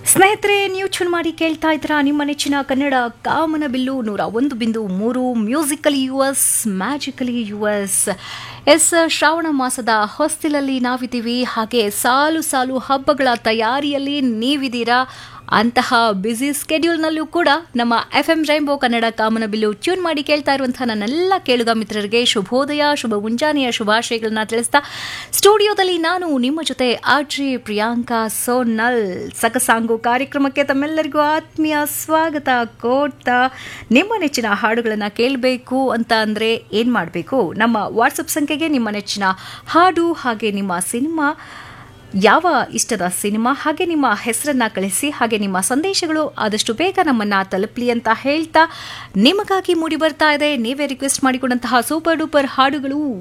ಸ್ನೇಹಿತರೆ ನೀವು ಚುನ್ ಮಾಡಿ ಕೇಳ್ತಾ ಇದ್ದೀರಾ ನಿಮ್ಮ ನೆಚ್ಚಿನ ಕನ್ನಡ ಕಾಮನ ಬಿಲ್ಲು ನೂರ ಒಂದು ಬಿಂದು ಮೂರು musically yours magically yours ಎಸ್ ಶ್ರಾವಣ ಮಾಸದ ಹೊಸ್ತಿಲಲ್ಲಿ ನಾವಿದ್ದೀವಿ ಹಾಗೆ ಸಾಲು ಸಾಲು ಹಬ್ಬಗಳ ತಯಾರಿಯಲ್ಲಿ ನೀವಿದ್ದೀರಾ ಅಂತಹ ಬ್ಯುಸಿ ಸ್ಕೆಡ್ಯೂಲ್ನಲ್ಲೂ ಕೂಡ ನಮ್ಮ ಎಫ್ ಎಂ ರೈಂಬೋ ಕನ್ನಡ ಕಾಮನ ಬಿಲ್ಲು ಟ್ಯೂನ್ ಮಾಡಿ ಕೇಳ್ತಾ ಇರುವಂತಹ ನನ್ನೆಲ್ಲ ಕೇಳುಗ ಮಿತ್ರರಿಗೆ ಶುಭೋದಯ ಶುಭ ಮುಂಜಾನೆಯ ಶುಭಾಶಯಗಳನ್ನ ತಿಳಿಸ್ತಾ ಸ್ಟುಡಿಯೋದಲ್ಲಿ ನಾನು ನಿಮ್ಮ ಜೊತೆ ಆರ್ಜಿ ಪ್ರಿಯಾಂಕಾ ಸೋನಲ್ ಸಕಸಾಂಗು ಕಾರ್ಯಕ್ರಮಕ್ಕೆ ತಮ್ಮೆಲ್ಲರಿಗೂ ಆತ್ಮೀಯ ಸ್ವಾಗತ ಕೋರ್ತಾ ನಿಮ್ಮ ನೆಚ್ಚಿನ ಹಾಡುಗಳನ್ನು ಕೇಳಬೇಕು ಅಂತ ಅಂದರೆ ಏನು ಮಾಡಬೇಕು ನಮ್ಮ ವಾಟ್ಸಪ್ ಸಂಖ್ಯೆಗೆ ನಿಮ್ಮ ನೆಚ್ಚಿನ ಹಾಡು ಹಾಗೆ ನಿಮ್ಮ ಸಿನಿಮಾ ಯಾವ ಇಷ್ಟದ ಸಿನಿಮಾ ಹಾಗೆ ನಿಮ್ಮ ಹೆಸರನ್ನ ಕಳಿಸಿ ಹಾಗೆ ನಿಮ್ಮ ಸಂದೇಶಗಳು ಆದಷ್ಟು ಬೇಗ ನಮ್ಮನ್ನ ತಲುಪಲಿ ಅಂತ ಹೇಳ್ತಾ ನಿಮಗಾಗಿ ಮೂಡಿ ಬರ್ತಾ ಇದೆ ನೀವೇ ರಿಕ್ವೆಸ್ಟ್ ಮಾಡಿಕೊಂಡಂತಹ ಸೂಪರ್ ಡೂಪರ್ ಹಾಡುಗಳು